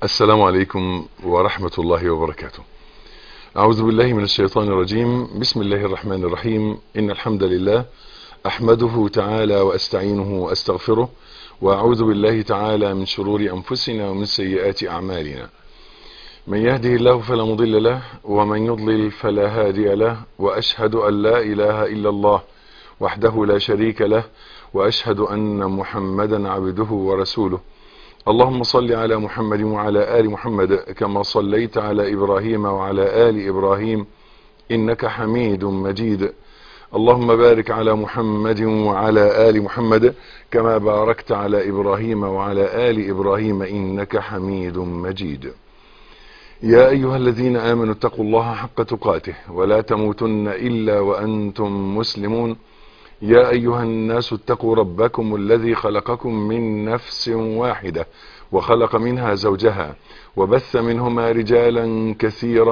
السلام عليكم ورحمة الله وبركاته أعوذ بالله من الشيطان الرجيم بسم الله الرحمن الرحيم إن الحمد لله أحمده تعالى وأستعينه وأستغفره وأعوذ بالله تعالى من شرور أنفسنا ومن سيئات أعمالنا من يهده الله فلا مضل له ومن يضلل فلا هادي له وأشهد أن لا إله إلا الله وحده لا شريك له وأشهد أن محمدا عبده ورسوله اللهم صل على محمد وعلى آل محمد كما صليت على إبراهيم وعلى آل إبراهيم إنك حميد مجيد اللهم بارك على محمد وعلى آل محمد كما باركت على إبراهيم وعلى آل إبراهيم إنك حميد مجيد يا أيها الذين آمنوا اتقوا الله حق تقاته ولا تموتن إلا وأنتم مسلمون يا أيها الناس اتقوا ربكم الذي خلقكم من نفس واحدة وخلق منها زوجها وبث منهما رجالا كثيرا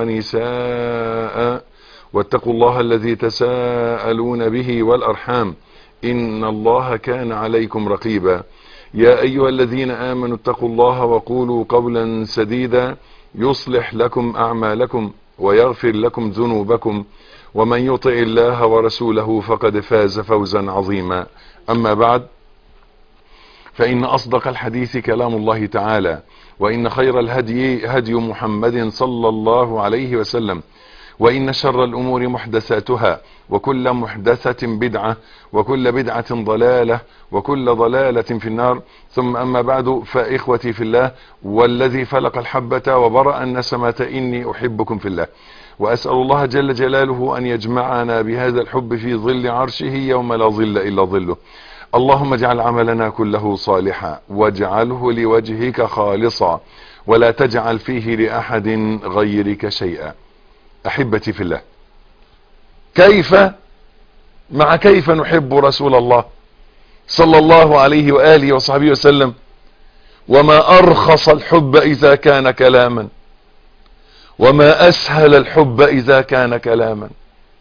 ونساء واتقوا الله الذي تساءلون به والأرحام إن الله كان عليكم رقيبا يا أيها الذين آمنوا اتقوا الله وقولوا قولا سديدا يصلح لكم أعمالكم ويغفر لكم ذنوبكم ومن يطع الله ورسوله فقد فاز فوزا عظيما أما بعد فإن أصدق الحديث كلام الله تعالى وإن خير الهدي هدي محمد صلى الله عليه وسلم وإن شر الأمور محدثاتها وكل محدثة بدعة وكل بدعة ضلالة وكل ضلالة في النار ثم أما بعد فإخوتي في الله والذي فلق الحبة وبرأ النسمة إني أحبكم في الله وأسأل الله جل جلاله أن يجمعنا بهذا الحب في ظل عرشه يوم لا ظل إلا ظله اللهم اجعل عملنا كله صالحا واجعله لوجهك خالصا ولا تجعل فيه لأحد غيرك شيئا أحبتي في الله كيف مع كيف نحب رسول الله صلى الله عليه وآله وصحبه وسلم وما أرخص الحب إذا كان كلاما وما أسهل الحب إذا كان كلاما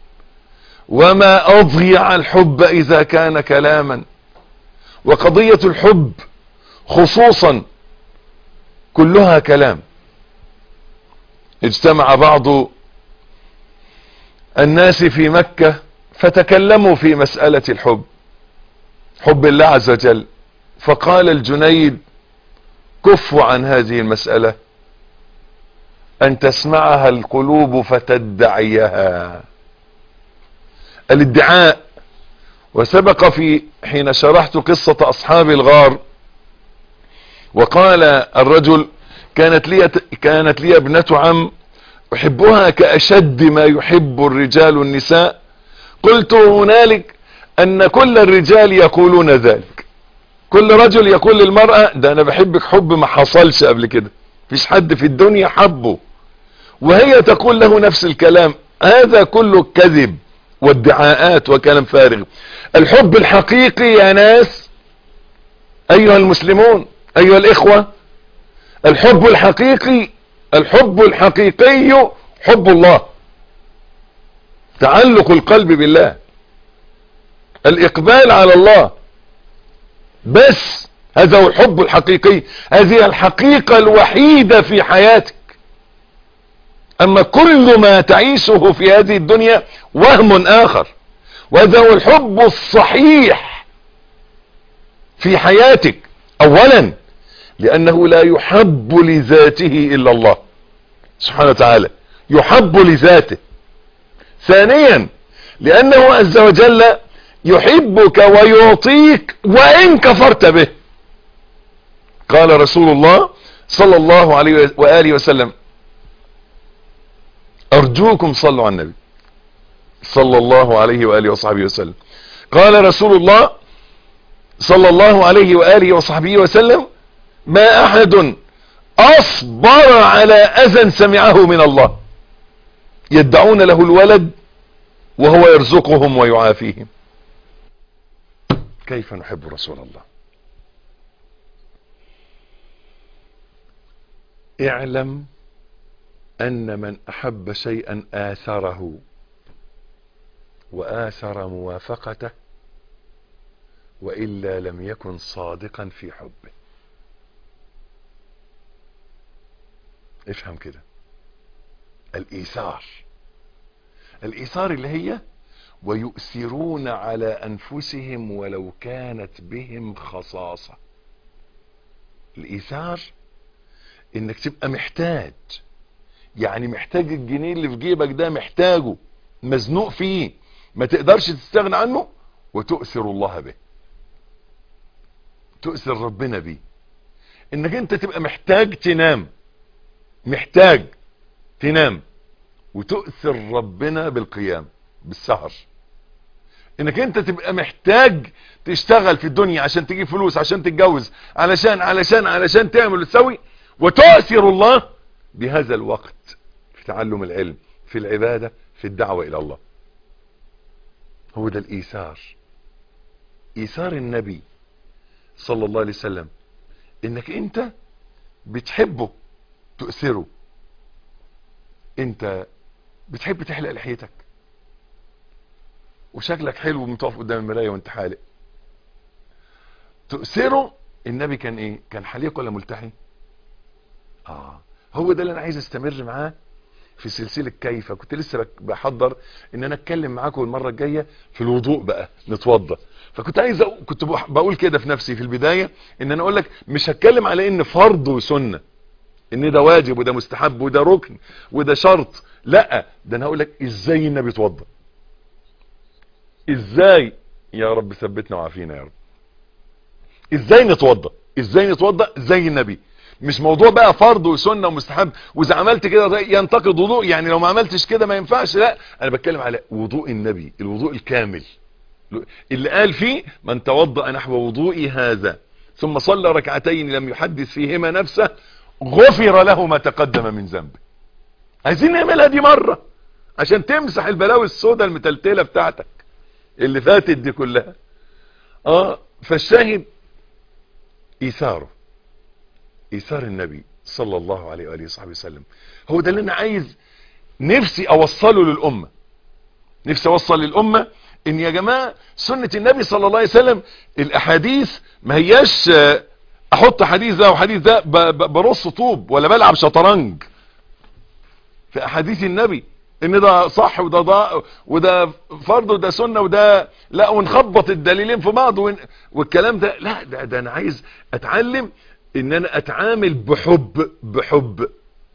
وما أضيع الحب إذا كان كلاما وقضية الحب خصوصا كلها كلام اجتمع بعض الناس في مكة فتكلموا في مسألة الحب حب الله عز وجل فقال الجنيد كفوا عن هذه المسألة أن تسمعها القلوب فتدعيها الادعاء وسبق في حين شرحت قصة أصحاب الغار وقال الرجل كانت لي كانت لي ابنة عم أحبها كأشد ما يحب الرجال النساء قلت هنالك أن كل الرجال يقولون ذلك كل رجل يقول للمرأة ده أنا بحبك حب ما حصلش قبل كده فيش حد في الدنيا حبه وهي تقول له نفس الكلام هذا كله كذب وادعاءات وكلام فارغ الحب الحقيقي يا ناس أيها المسلمون أيها الإخوة الحب الحقيقي الحب الحقيقي حب الله تعلق القلب بالله الإقبال على الله بس هذا هو الحب الحقيقي هذه الحقيقة الوحيدة في حياتك أما كل ما تعيشه في هذه الدنيا وهم آخر وهذا هو الحب الصحيح في حياتك أولا لأنه لا يحب لذاته إلا الله سبحانه وتعالى يحب لذاته ثانيا لأنه عز وجل يحبك ويعطيك وإن كفرت به قال رسول الله صلى الله عليه وآله وسلم أرجوكم صلوا على النبي صلى الله عليه وآله وصحبه وسلم قال رسول الله صلى الله عليه وآله وصحبه وسلم ما أحد أصبر على أذى سمعه من الله يدعون له الولد وهو يرزقهم ويعافيهم كيف نحب رسول الله اعلم أن من أحب شيئا آثره وآثر موافقته وإلا لم يكن صادقا في حبه افهم كده الايثار الايثار اللي هي ويؤثرون على انفسهم ولو كانت بهم خصاصة الايثار انك تبقى محتاج يعني محتاج الجنيه اللي في جيبك ده محتاجه مزنوق فيه ما تقدرش تستغنى عنه وتؤثر الله به تؤثر ربنا بيه انك انت تبقى محتاج تنام محتاج تنام وتؤثر ربنا بالقيام بالسهر انك انت تبقى محتاج تشتغل في الدنيا عشان تجيب فلوس عشان تتجوز علشان علشان علشان تعمل وتسوي وتؤثر الله بهذا الوقت في تعلم العلم في العبادة في الدعوة الى الله هو ده الايثار ايثار النبي صلى الله عليه وسلم انك انت بتحبه تؤثره انت بتحب تحلق لحيتك وشكلك حلو ومتقف قدام المرايه وانت حالق تؤثره النبي كان ايه كان حليق ولا ملتحي اه هو ده اللي انا عايز استمر معاه في سلسله كيف كنت لسه بحضر ان انا اتكلم معاكم المره الجايه في الوضوء بقى نتوضى فكنت عايز أقول كنت بقول كده في نفسي في البدايه ان انا اقول لك مش هتكلم على ان فرض وسنه ان ده واجب وده مستحب وده ركن وده شرط لا ده انا هقول لك ازاي النبي اتوضى ازاي يا رب ثبتنا وعافينا يا رب ازاي نتوضى ازاي نتوضى زي النبي مش موضوع بقى فرض وسنه ومستحب واذا عملت كده ينتقد وضوء يعني لو ما عملتش كده ما ينفعش لا انا بتكلم على وضوء النبي الوضوء الكامل اللي قال فيه من توضأ نحو وضوئي هذا ثم صلى ركعتين لم يحدث فيهما نفسه غفر له ما تقدم من ذنبه عايزين نعملها دي مرة عشان تمسح البلاوي السوداء المتلتلة بتاعتك اللي فاتت دي كلها اه فالشاهد ايثاره ايثار النبي صلى الله عليه وآله وصحبه وسلم هو ده اللي انا عايز نفسي اوصله للأمة نفسي اوصل للأمة ان يا جماعة سنة النبي صلى الله عليه وسلم الاحاديث ما هياش احط حديث ده وحديث ده برص طوب ولا بلعب شطرنج في احاديث النبي ان ده صح وده ضاء وده فرض وده سنة وده لا ونخبط الدليلين في بعض ون... والكلام ده لا ده, ده انا عايز اتعلم ان انا اتعامل بحب بحب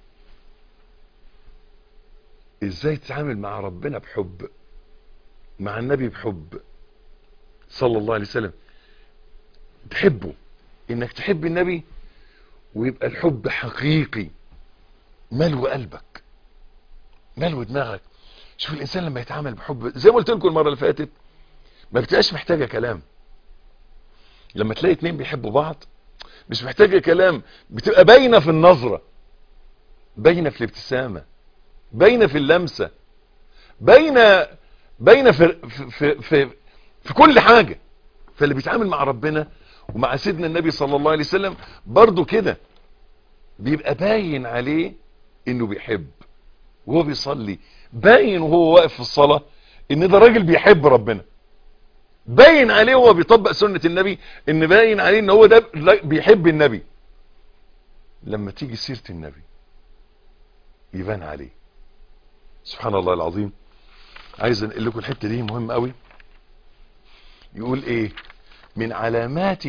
ازاي تتعامل مع ربنا بحب مع النبي بحب صلى الله عليه وسلم تحبه انك تحب النبي ويبقى الحب حقيقي ملو قلبك ملو دماغك شوف الانسان لما يتعامل بحب زي ما قلت لكم المره اللي فاتت ما بتبقاش محتاجه كلام لما تلاقي اتنين بيحبوا بعض مش محتاجه كلام بتبقى باينه في النظره باينه في الابتسامه باينه في اللمسه باينه باينه في في في, في, في كل حاجه فاللي بيتعامل مع ربنا ومع سيدنا النبي صلى الله عليه وسلم برضو كده بيبقى باين عليه انه بيحب وهو بيصلي باين وهو واقف في الصلاة ان ده راجل بيحب ربنا باين عليه وهو بيطبق سنة النبي ان باين عليه ان هو ده بيحب النبي لما تيجي سيرة النبي يبان عليه سبحان الله العظيم عايز انقل لكم الحتة دي مهم قوي يقول ايه من علامات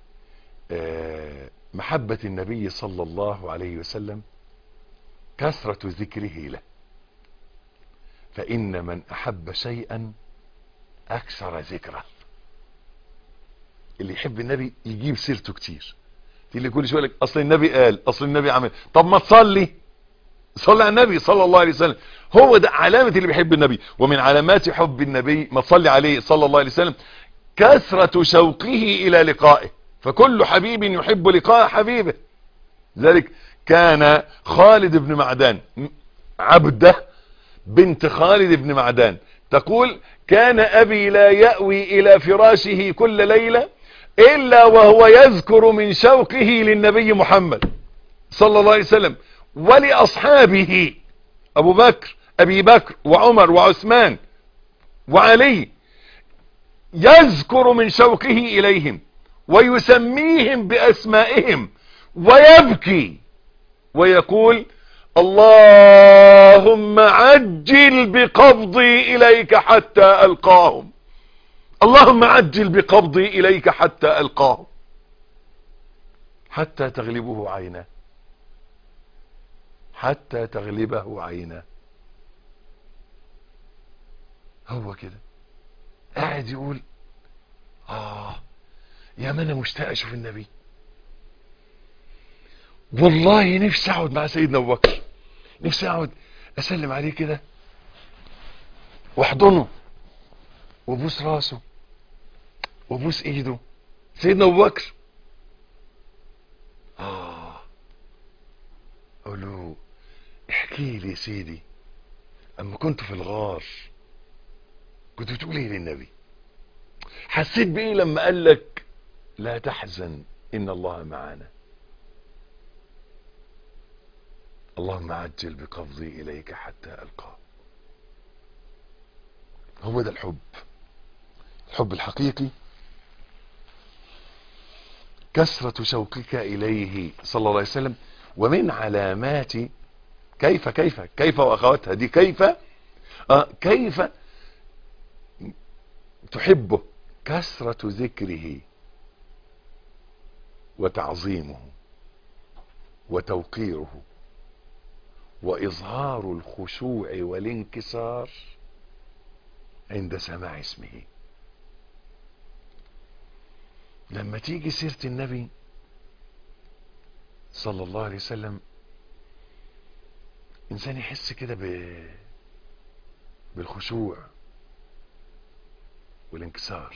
محبة النبي صلى الله عليه وسلم كثرة ذكره له فإن من أحب شيئا أكثر ذكره اللي يحب النبي يجيب سيرته كتير اللي كل شويه لك اصل النبي قال اصل النبي عمل طب ما تصلي صلي على النبي صلى الله عليه وسلم هو ده علامة اللي بيحب النبي ومن علامات حب النبي ما تصلي عليه صلى الله عليه وسلم كثرة شوقه الى لقائه فكل حبيب يحب لقاء حبيبه ذلك كان خالد بن معدان عبده بنت خالد بن معدان تقول كان ابي لا يأوي الى فراشه كل ليلة الا وهو يذكر من شوقه للنبي محمد صلى الله عليه وسلم ولأصحابه ابو بكر ابي بكر وعمر وعثمان وعلي يذكر من شوقه اليهم ويسميهم باسمائهم ويبكي ويقول اللهم عجل بقبضي اليك حتى القاهم اللهم عجل بقبضي اليك حتى القاهم حتى تغلبه عينه حتى تغلبه عينه هو كده قاعد يقول اه يا ما انا مشتاق اشوف النبي والله نفسي اقعد مع سيدنا ابو بكر نفسي اقعد اسلم عليه كده واحضنه وابوس راسه وابوس ايده سيدنا ابو بكر اه اقول له احكي لي يا سيدي اما كنت في الغار كنت بتقول ايه للنبي حسيت بايه لما قال لك لا تحزن ان الله معنا اللهم عجل بقبضي اليك حتى القاه هو ده الحب الحب الحقيقي كثرة شوقك إليه صلى الله عليه وسلم ومن علامات كيف كيف كيف وأخواتها دي كيف آه كيف تحبه كثرة ذكره وتعظيمه وتوقيره وإظهار الخشوع والانكسار عند سماع اسمه لما تيجي سيرة النبي صلى الله عليه وسلم إنسان يحس كده ب... بالخشوع والانكسار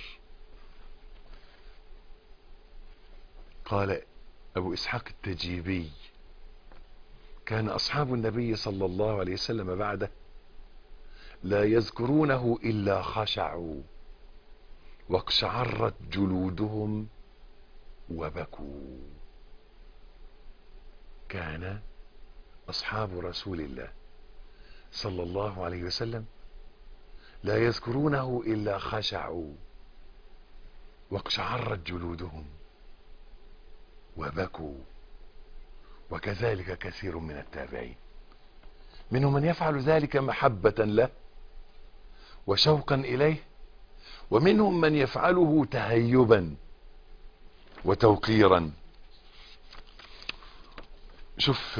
قال أبو إسحاق التجيبي كان أصحاب النبي صلى الله عليه وسلم بعده لا يذكرونه إلا خشعوا واقشعرت جلودهم وبكوا كان أصحاب رسول الله صلى الله عليه وسلم لا يذكرونه إلا خشعوا واقشعرت جلودهم وبكوا وكذلك كثير من التابعين منهم من يفعل ذلك محبة له وشوقا إليه ومنهم من يفعله تهيبا وتوقيرا شوف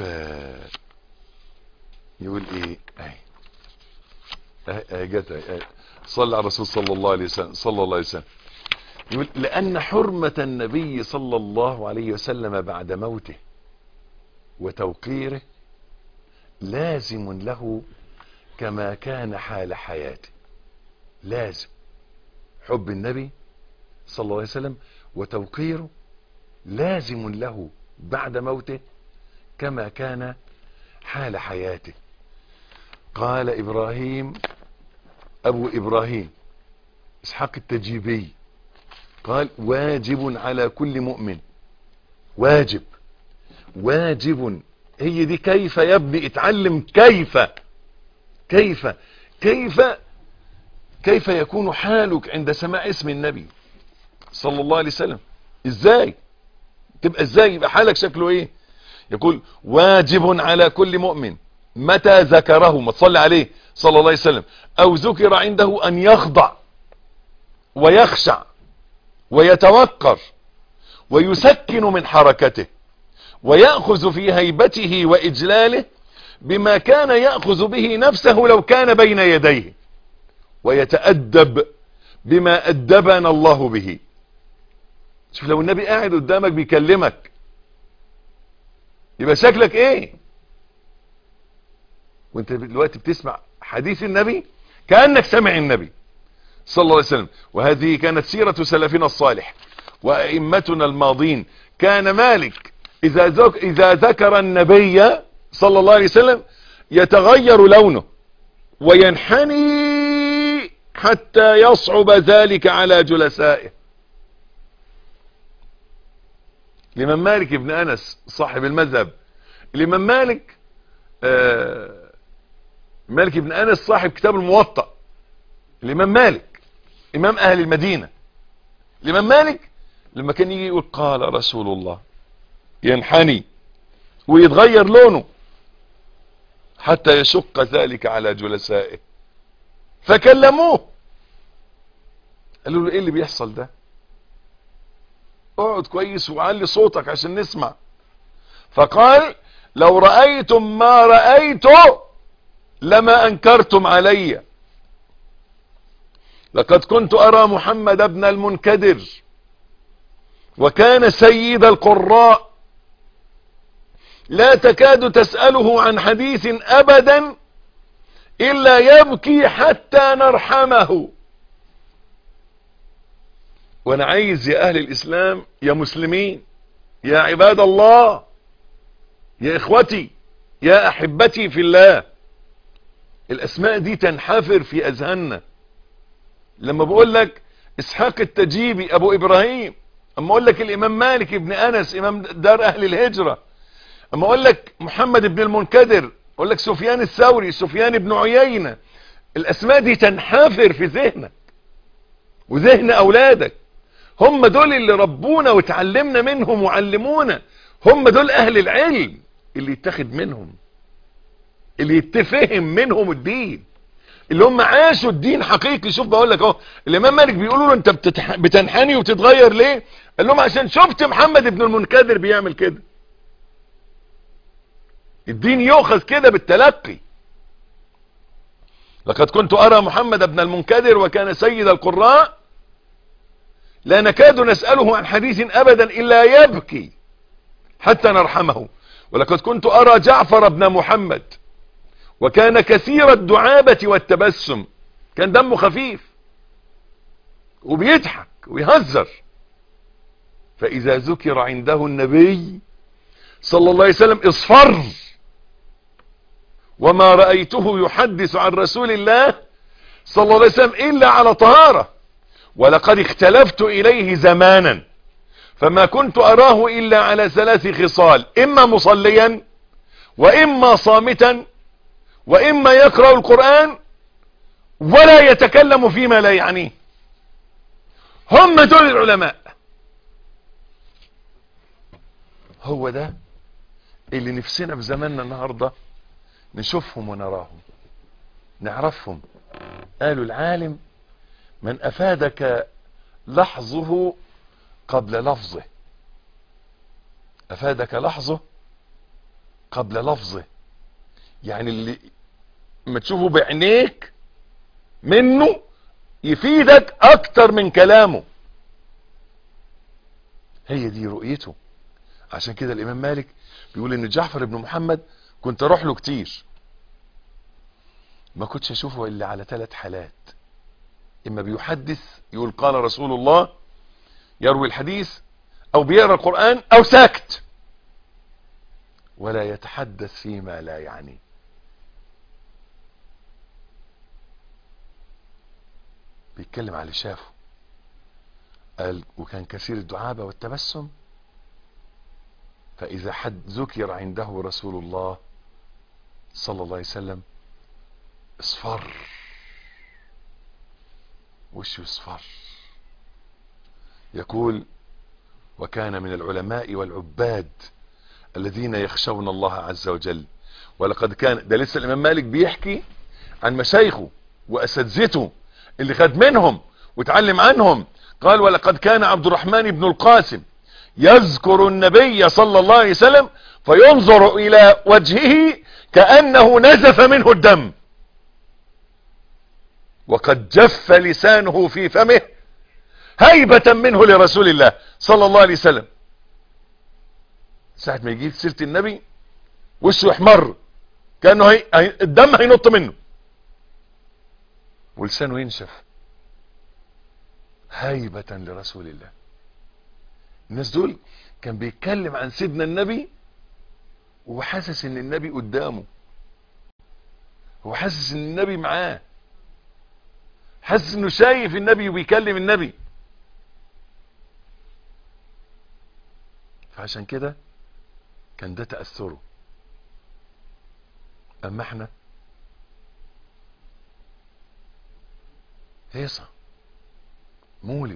يقول ايه اهي اهي جت اهي صلى على الرسول صلى الله عليه وسلم صلى الله عليه وسلم يقول لأن حرمة النبي صلى الله عليه وسلم بعد موته وتوقيره لازم له كما كان حال حياته لازم حب النبي صلى الله عليه وسلم وتوقيره لازم له بعد موته كما كان حال حياته قال إبراهيم أبو إبراهيم إسحاق التجيبي قال واجب على كل مؤمن واجب واجب هي دي كيف يا ابني اتعلم كيف كيف كيف كيف يكون حالك عند سماع اسم النبي صلى الله عليه وسلم ازاي تبقى ازاي يبقى حالك شكله ايه يقول واجب على كل مؤمن متى ذكره ما تصلي عليه صلى الله عليه وسلم او ذكر عنده ان يخضع ويخشع ويتوقر ويسكن من حركته ويأخذ في هيبته وإجلاله بما كان يأخذ به نفسه لو كان بين يديه ويتأدب بما أدبنا الله به شوف لو النبي قاعد قدامك بيكلمك يبقى شكلك ايه وانت دلوقتي بتسمع حديث النبي كأنك سمع النبي صلى الله عليه وسلم وهذه كانت سيرة سلفنا الصالح وأئمتنا الماضين كان مالك إذا, ذك إذا ذكر النبي صلى الله عليه وسلم يتغير لونه وينحني حتى يصعب ذلك على جلسائه الإمام مالك ابن أنس صاحب المذهب الإمام مالك آه مالك ابن أنس صاحب كتاب الموطأ الإمام مالك إمام أهل المدينة الإمام مالك لما كان يجي يقول قال رسول الله ينحني ويتغير لونه حتى يشق ذلك على جلسائه فكلموه قالوا له ايه اللي بيحصل ده اقعد كويس وعلي صوتك عشان نسمع فقال لو رأيتم ما رأيت لما انكرتم علي لقد كنت ارى محمد ابن المنكدر وكان سيد القراء لا تكاد تسأله عن حديث ابدا الا يبكي حتى نرحمه وانا عايز يا اهل الاسلام يا مسلمين يا عباد الله يا اخوتي يا احبتي في الله الاسماء دي تنحفر في اذهاننا لما بقول لك اسحاق التجيبي ابو ابراهيم اما اقول لك الامام مالك ابن انس امام دار اهل الهجرة اما اقول لك محمد بن المنكدر اقول لك سفيان الثوري سفيان بن عيينة الاسماء دي تنحفر في ذهنك وذهن اولادك هم دول اللي ربونا وتعلمنا منهم وعلمونا هم دول اهل العلم اللي يتخذ منهم اللي يتفهم منهم الدين اللي هم عاشوا الدين حقيقي شوف بقول لك اهو الامام مالك بيقولوا له انت بتتح... بتنحني وبتتغير ليه قال لهم عشان شفت محمد بن المنكدر بيعمل كده الدين يؤخذ كده بالتلقي لقد كنت ارى محمد بن المنكدر وكان سيد القراء لا نكاد نسأله عن حديث ابدا الا يبكي حتى نرحمه ولقد كنت ارى جعفر بن محمد وكان كثير الدعابة والتبسم كان دمه خفيف وبيضحك ويهزر فإذا ذكر عنده النبي صلى الله عليه وسلم اصفر وما رأيته يحدث عن رسول الله صلى الله عليه وسلم إلا على طهارة ولقد اختلفت إليه زمانا فما كنت أراه إلا على ثلاث خصال إما مصليا وإما صامتا وإما يقرأ القرآن ولا يتكلم فيما لا يعنيه هم دول العلماء هو ده اللي نفسنا في زماننا النهاردة نشوفهم ونراهم نعرفهم قالوا العالم من أفادك لحظه قبل لفظه أفادك لحظه قبل لفظه يعني اللي ما تشوفه بعينيك منه يفيدك اكتر من كلامه هي دي رؤيته عشان كده الامام مالك بيقول ان جعفر بن محمد كنت اروح له كتير ما كنتش اشوفه الا على ثلاث حالات اما بيحدث يقول قال رسول الله يروي الحديث او بيقرا القرآن او ساكت ولا يتحدث فيما لا يعني بيتكلم على اللي شافه قال وكان كثير الدعابة والتبسم فإذا حد ذكر عنده رسول الله صلى الله عليه وسلم اصفر وشه اصفر يقول وكان من العلماء والعباد الذين يخشون الله عز وجل ولقد كان ده لسه الامام مالك بيحكي عن مشايخه واساتذته اللي خد منهم وتعلم عنهم قال ولقد كان عبد الرحمن بن القاسم يذكر النبي صلى الله عليه وسلم فينظر الى وجهه كأنه نزف منه الدم وقد جف لسانه في فمه هيبة منه لرسول الله صلى الله عليه وسلم ساعة ما يجيب سيرة النبي وشه يحمر كأنه هي... الدم هينط منه ولسانه ينشف هيبة لرسول الله الناس دول كان بيتكلم عن سيدنا النبي وهو حاسس ان النبي قدامه هو حاسس ان النبي معاه حاسس انه شايف النبي وبيكلم النبي فعشان كده كان ده تأثره اما احنا هيصة مولد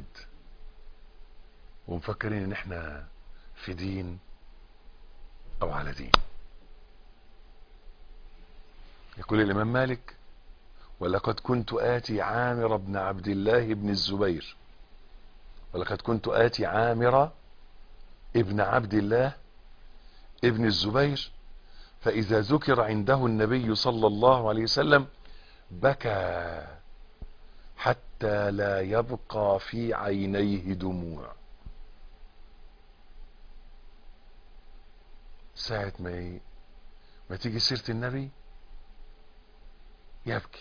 ومفكرين ان احنا في دين او على دين يقول الامام مالك ولقد كنت آتي عامر بن عبد الله بن الزبير ولقد كنت آتي عامر ابن عبد الله ابن الزبير فإذا ذكر عنده النبي صلى الله عليه وسلم بكى حتى لا يبقى في عينيه دموع ساعة ما ي... ما تيجي سيرة النبي يبكي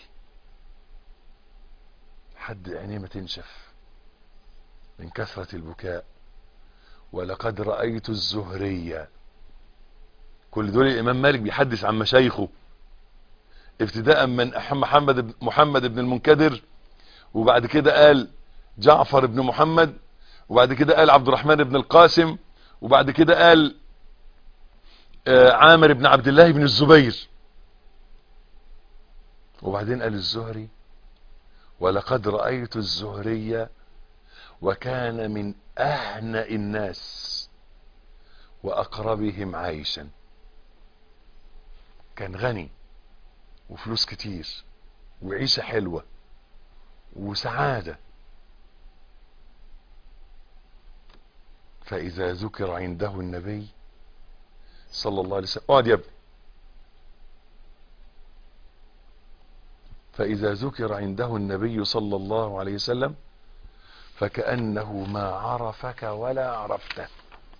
حد عينيه ما تنشف من كثرة البكاء ولقد رأيت الزهرية كل دول الإمام مالك بيحدث عن مشايخه ابتداء من محمد محمد بن المنكدر وبعد كده قال جعفر بن محمد وبعد كده قال عبد الرحمن بن القاسم وبعد كده قال عامر بن عبد الله بن الزبير وبعدين قال الزهري ولقد رأيت الزهرية وكان من أهنأ الناس وأقربهم عيشا كان غني وفلوس كتير وعيشة حلوة وسعادة فإذا ذكر عنده النبي صلى الله عليه وسلم اقعد يا ابني فإذا ذكر عنده النبي صلى الله عليه وسلم فكأنه ما عرفك ولا عرفته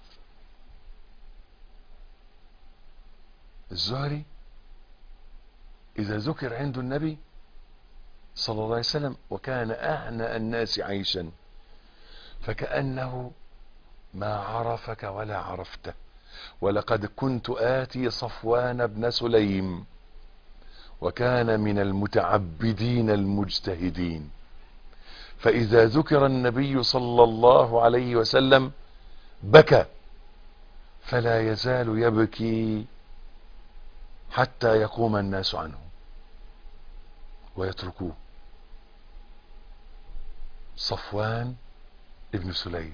الزهري إذا ذكر عنده النبي صلى الله عليه وسلم وكان أهنأ الناس عيشا فكأنه ما عرفك ولا عرفته ولقد كنت آتي صفوان بن سليم وكان من المتعبدين المجتهدين فإذا ذكر النبي صلى الله عليه وسلم بكى فلا يزال يبكي حتى يقوم الناس عنه ويتركوه صفوان ابن سليم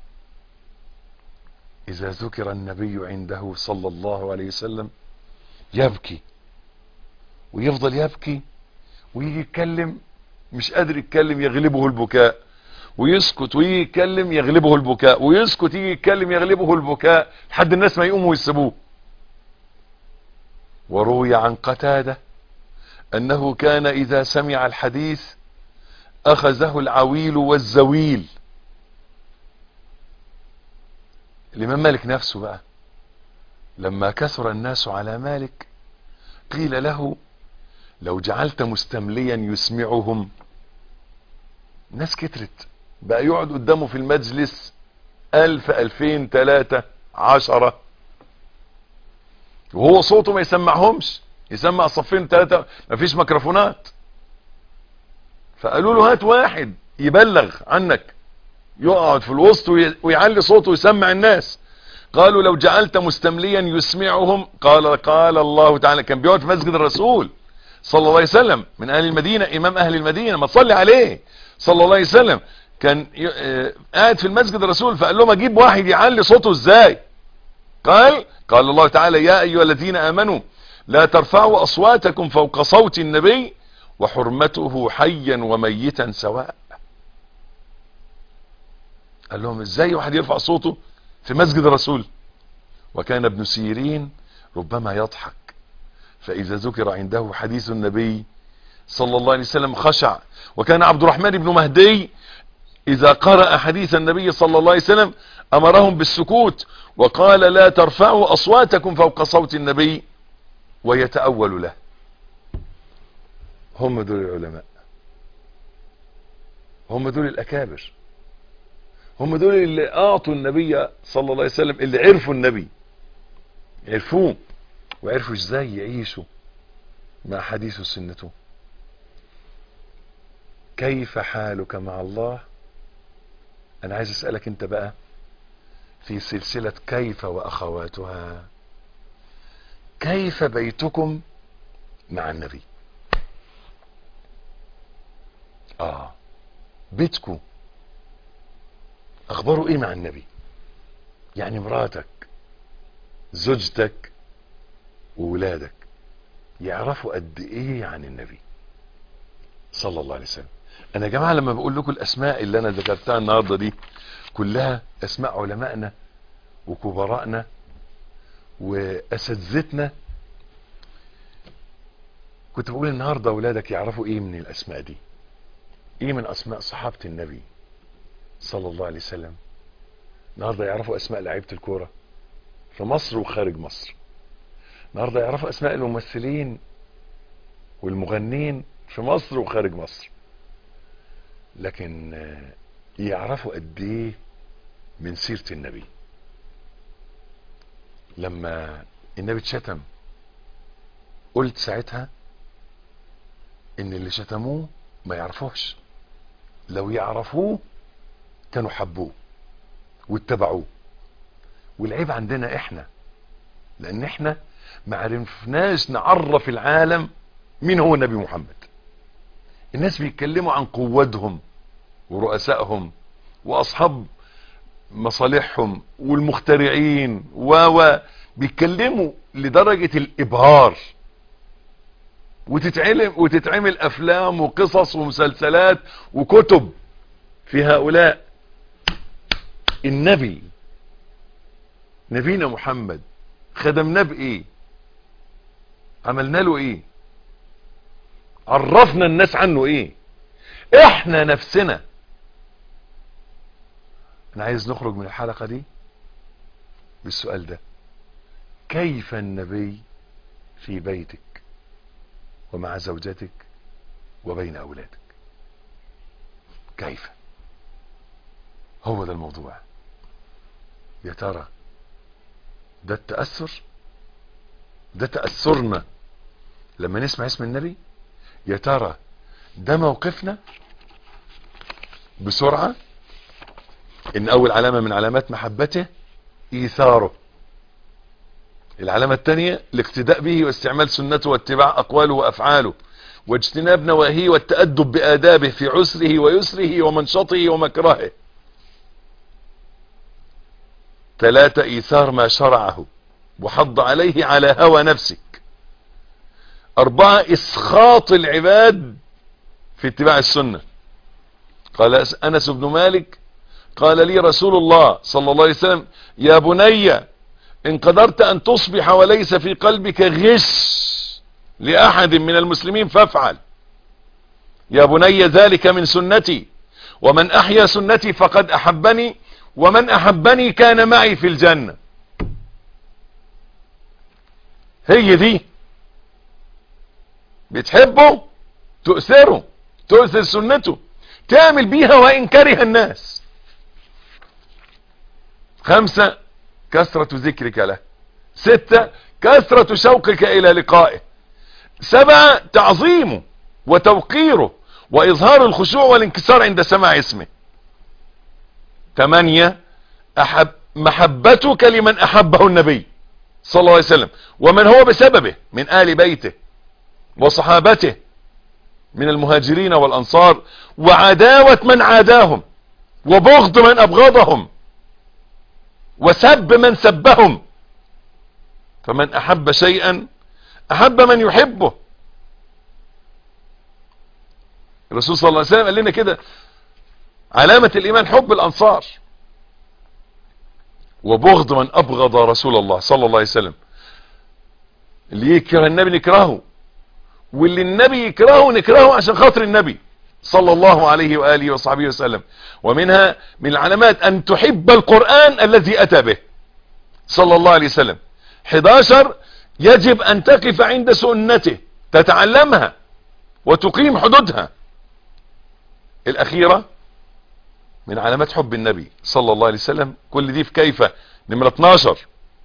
إذا ذكر النبي عنده صلى الله عليه وسلم يبكي ويفضل يبكي ويجي يتكلم مش قادر يتكلم يغلبه البكاء ويسكت ويجي يتكلم يغلبه البكاء ويسكت يجي يتكلم يغلبه البكاء لحد الناس ما يقوموا ويسيبوه وروي عن قتاده انه كان اذا سمع الحديث اخذه العويل والزويل الامام مالك نفسه بقى لما كثر الناس على مالك قيل له لو جعلت مستمليا يسمعهم ناس كترت بقى يقعد قدامه في المجلس الف الفين تلاتة عشرة وهو صوته ما يسمعهمش يسمع صفين تلاتة مفيش ميكروفونات فقالوا له هات واحد يبلغ عنك يقعد في الوسط ويعلي صوته ويسمع الناس قالوا لو جعلت مستمليا يسمعهم قال قال الله تعالى كان بيقعد في مسجد الرسول صلى الله عليه وسلم من اهل المدينة امام اهل المدينة ما تصلي عليه صلى الله عليه وسلم كان قاعد في المسجد الرسول فقال لهم اجيب واحد يعلي صوته ازاي قال قال الله تعالى يا ايها الذين امنوا لا ترفعوا اصواتكم فوق صوت النبي وحرمته حيا وميتا سواء قال لهم ازاي واحد يرفع صوته في مسجد الرسول وكان ابن سيرين ربما يضحك فاذا ذكر عنده حديث النبي صلى الله عليه وسلم خشع وكان عبد الرحمن بن مهدي اذا قرأ حديث النبي صلى الله عليه وسلم امرهم بالسكوت وقال لا ترفعوا اصواتكم فوق صوت النبي ويتأول له هم دول العلماء هم دول الاكابر هم دول اللي اعطوا النبي صلى الله عليه وسلم اللي عرفوا النبي عرفوه وعرفوا ازاي يعيشوا مع حديث سنته كيف حالك مع الله انا عايز اسألك انت بقى في سلسلة كيف واخواتها كيف بيتكم مع النبي اه بيتكم اخباره ايه مع النبي يعني مراتك زوجتك وولادك يعرفوا قد ايه عن النبي صلى الله عليه وسلم انا يا جماعه لما بقول لكم الاسماء اللي انا ذكرتها النهارده دي كلها اسماء علمائنا وكبرائنا واساتذتنا كنت بقول النهارده اولادك يعرفوا ايه من الاسماء دي ايه من اسماء صحابه النبي صلى الله عليه وسلم النهارده يعرفوا اسماء لعيبه الكوره في مصر وخارج مصر النهارده يعرفوا اسماء الممثلين والمغنين في مصر وخارج مصر لكن يعرفوا قد ايه من سيره النبي لما النبي اتشتم قلت ساعتها ان اللي شتموه ما يعرفوش لو يعرفوه كانوا حبوه واتبعوه والعيب عندنا احنا لان احنا ما عرفناش نعرف العالم مين هو النبي محمد الناس بيتكلموا عن قوتهم ورؤسائهم واصحاب مصالحهم والمخترعين و بيتكلموا لدرجة الابهار وتتعلم وتتعمل افلام وقصص ومسلسلات وكتب في هؤلاء النبي نبينا محمد خدمناه بايه عملنا له ايه عرفنا الناس عنه ايه احنا نفسنا انا عايز نخرج من الحلقة دي بالسؤال ده كيف النبي في بيتك ومع زوجتك وبين اولادك كيف هو ده الموضوع يا ترى ده التأثر ده تأثرنا لما نسمع اسم النبي يا ترى ده موقفنا بسرعة ان اول علامة من علامات محبته ايثاره العلامة الثانية الاقتداء به واستعمال سنته واتباع اقواله وافعاله واجتناب نواهيه والتأدب بآدابه في عسره ويسره ومنشطه ومكرهه ثلاثة ايثار ما شرعه وحض عليه على هوى نفسك اربعة اسخاط العباد في اتباع السنة قال انس بن مالك قال لي رسول الله صلى الله عليه وسلم يا بني ان قدرت ان تصبح وليس في قلبك غش لاحد من المسلمين فافعل يا بني ذلك من سنتي ومن احيا سنتي فقد احبني ومن احبني كان معي في الجنة هي دي بتحبه تؤثره تؤثر سنته تعمل بيها وان كره الناس خمسة كثرة ذكرك له ستة كثرة شوقك الى لقائه سبعة تعظيمه وتوقيره واظهار الخشوع والانكسار عند سماع اسمه ثمانية أحب محبتك لمن احبه النبي صلى الله عليه وسلم ومن هو بسببه من آل بيته وصحابته من المهاجرين والأنصار وعداوة من عاداهم وبغض من أبغضهم وسب من سبهم فمن أحب شيئا أحب من يحبه الرسول صلى الله عليه وسلم قال لنا كده علامة الإيمان حب الأنصار وبغض من أبغض رسول الله صلى الله عليه وسلم اللي يكره النبي نكرهه واللي النبي يكرهه نكرهه عشان خاطر النبي صلى الله عليه وآله وصحبه وسلم ومنها من العلامات أن تحب القرآن الذي أتى به صلى الله عليه وسلم 11 يجب أن تقف عند سنته تتعلمها وتقيم حدودها الأخيرة من علامات حب النبي صلى الله عليه وسلم كل دي في كيف نمرة 12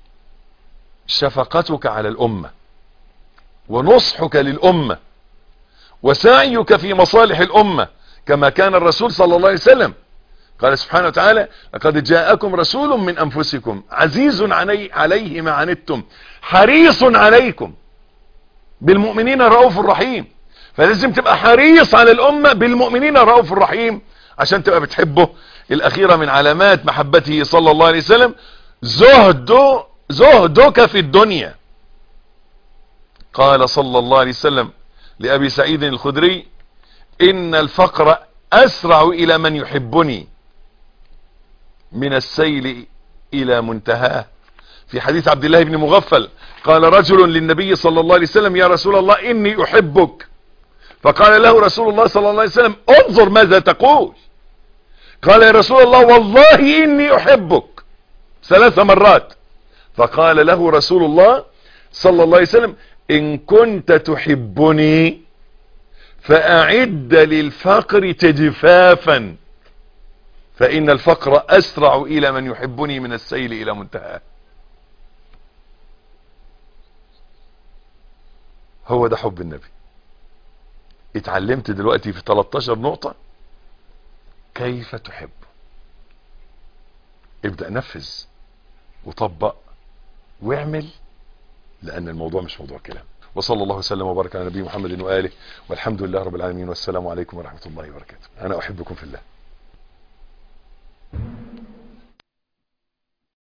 شفقتك على الأمة ونصحك للأمة وسعيك في مصالح الأمة كما كان الرسول صلى الله عليه وسلم قال سبحانه وتعالى لقد جاءكم رسول من أنفسكم عزيز علي عليه ما عنتم حريص عليكم بالمؤمنين رؤوف رحيم فلازم تبقى حريص على الأمة بالمؤمنين رؤوف رحيم عشان تبقى بتحبه الأخيرة من علامات محبته صلى الله عليه وسلم زهده زهدك في الدنيا قال صلى الله عليه وسلم لأبي سعيد الخدري إن الفقر أسرع إلى من يحبني من السيل إلى منتهاه في حديث عبد الله بن مغفل قال رجل للنبي صلى الله عليه وسلم يا رسول الله إني أحبك فقال له رسول الله صلى الله عليه وسلم انظر ماذا تقول قال يا رسول الله والله إني أحبك ثلاث مرات فقال له رسول الله صلى الله عليه وسلم إن كنت تحبني فأعد للفقر تجفافا فإن الفقر أسرع إلى من يحبني من السيل إلى منتهى هو ده حب النبي اتعلمت دلوقتي في 13 نقطة كيف تحب ابدأ نفذ وطبق واعمل لأن الموضوع مش موضوع كلام وصلى الله وسلم وبارك على نبي محمد وآله والحمد لله رب العالمين والسلام عليكم ورحمة الله وبركاته أنا أحبكم في الله